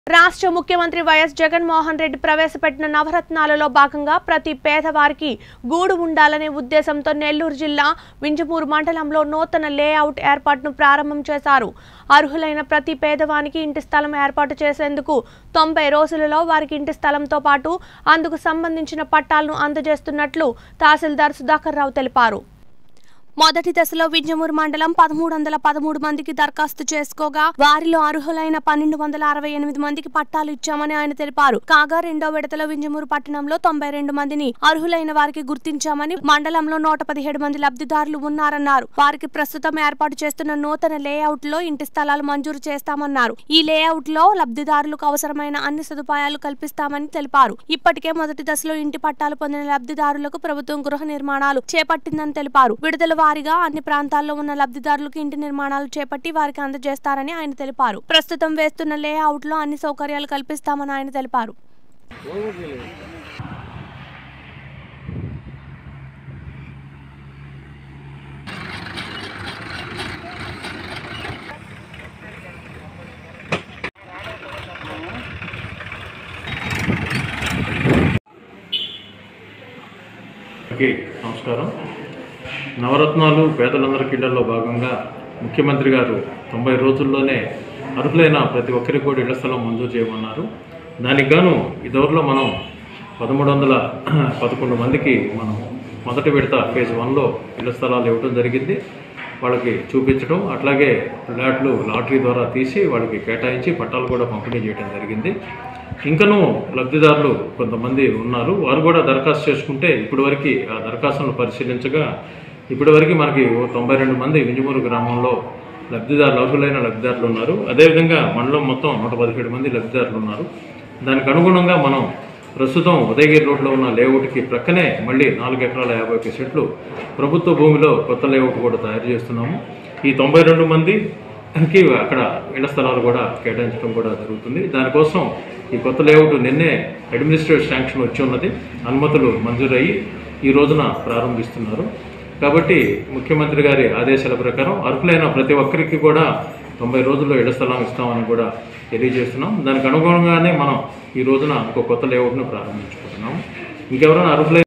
రాష్ట్ర ముఖ్యమంత్రి వైఎస్ జగన్మోహన్ రెడ్డి ప్రవేశపెట్టిన నవరత్నాలలో భాగంగా ప్రతి పేదవారికి గూడు ఉండాలనే ఉద్దేశంతో నెల్లూరు జిల్లా వింజమూరు మండలంలో నూతన లేఅవుట్ ఏర్పాటును ప్రారంభం చేశారు అర్హులైన ప్రతి పేదవానికి ఇంటి స్థలం ఏర్పాటు చేసేందుకు తొంభై రోజులలో వారికి ఇంటి స్థలంతో పాటు అందుకు సంబంధించిన పట్టాలను అందజేస్తున్నట్లు తహసీల్దార్ సుధాకర్ రావు తెలిపారు మొదటి దశలో వింజమూరు మండలం పదమూడు వందల పదమూడు మందికి దరఖాస్తు చేసుకోగా వారిలో అర్హులైన పన్నెండు వందల అరవై ఎనిమిది మందికి పట్టాలు ఇచ్చామని ఆయన తెలిపారు కాగా రెండో విడతలో వింజమూరు పట్టణంలో తొంభై రెండు మందిని అర్హులైన వారికి గుర్తించామని మండలంలో నూట పదిహేడు మంది లబ్ధిదారులు ఉన్నారన్నారు వారికి ప్రస్తుతం ఏర్పాటు చేస్తున్న నూతన లేఅవుట్ లో ఇంటి స్థలాలు మంజూరు చేస్తామన్నారు ఈ లేఅవుట్ లో లబ్ధిదారులకు అవసరమైన అన్ని సదుపాయాలు కల్పిస్తామని తెలిపారు ఇప్పటికే మొదటి దశలో ఇంటి పట్టాలు పొందిన లబ్ధిదారులకు ప్రభుత్వం గృహ నిర్మాణాలు చేపట్టిందని తెలిపారు విడుదల వారీగా అన్ని ప్రాంతాల్లో ఉన్న లబ్ధిదారులకు ఇంటి నిర్మాణాలు చేపట్టి వారికి అందజేస్తారని ఆయన తెలిపారు ప్రస్తుతం వేస్తున్న లేఅవుట్ లో అన్ని సౌకర్యాలు కల్పిస్తామని ఆయన తెలిపారు ఓకే నమస్కారం నవరత్నాలు పేదలందరికీ ఇళ్లలో భాగంగా ముఖ్యమంత్రి గారు తొంభై రోజుల్లోనే అర్హులైన ప్రతి ఒక్కరికి కూడా ఇళ్ల స్థలం మంజూరు చేయమన్నారు దానికి గాను ఇదివరలో మనం పదమూడు వందల పదకొండు మందికి మనం మొదటి విడత ఫేజ్ వన్లో ఇళ్ల స్థలాలు ఇవ్వడం జరిగింది వాళ్ళకి చూపించడం అట్లాగే ఫ్లాట్లు లాటరీ ద్వారా తీసి వాళ్ళకి కేటాయించి పట్టాలు కూడా పంపిణీ చేయడం జరిగింది ఇంకనూ లబ్ధిదారులు కొంతమంది ఉన్నారు వారు కూడా దరఖాస్తు చేసుకుంటే ఇప్పటి వరకు ఆ దరఖాస్తులను పరిశీలించగా ఇప్పటి వరకు మనకి ఓ తొంభై రెండు మంది వింజమూరు గ్రామంలో లబ్ధిదారులు అర్హులైన లబ్ధిదారులు ఉన్నారు అదేవిధంగా మండలం మొత్తం నూట పదిహేడు మంది లబ్ధిదారులు ఉన్నారు దానికి అనుగుణంగా మనం ప్రస్తుతం ఉదయగిరి రోడ్లో ఉన్న లేఅవుట్కి ప్రక్కనే మళ్ళీ నాలుగు ఎకరాల యాభై ఒక్క సెంట్లు ప్రభుత్వ భూమిలో కొత్త లేఅవుట్ కూడా తయారు చేస్తున్నాము ఈ తొంభై రెండు మందికి అక్కడ ఇళ్ల స్థలాలు కూడా కేటాయించడం కూడా జరుగుతుంది దానికోసం ఈ కొత్త లేఅవుట్ నిన్నే అడ్మినిస్ట్రేటివ్ శాంక్షన్ వచ్చి ఉన్నది అనుమతులు మంజూరయ్యి ఈ రోజున ప్రారంభిస్తున్నారు కాబట్టి ముఖ్యమంత్రి గారి ఆదేశాల ప్రకారం అర్హులైన ప్రతి ఒక్కరికి కూడా తొంభై రోజుల్లో ఇళ్ల స్థలం ఇస్తామని కూడా తెలియజేస్తున్నాం దానికి అనుగుణంగానే మనం ఈ రోజున ఒక కొత్త లేఅవుట్ను ప్రారంభించుకుంటున్నాం ఇంకెవరైనా అర్హులైన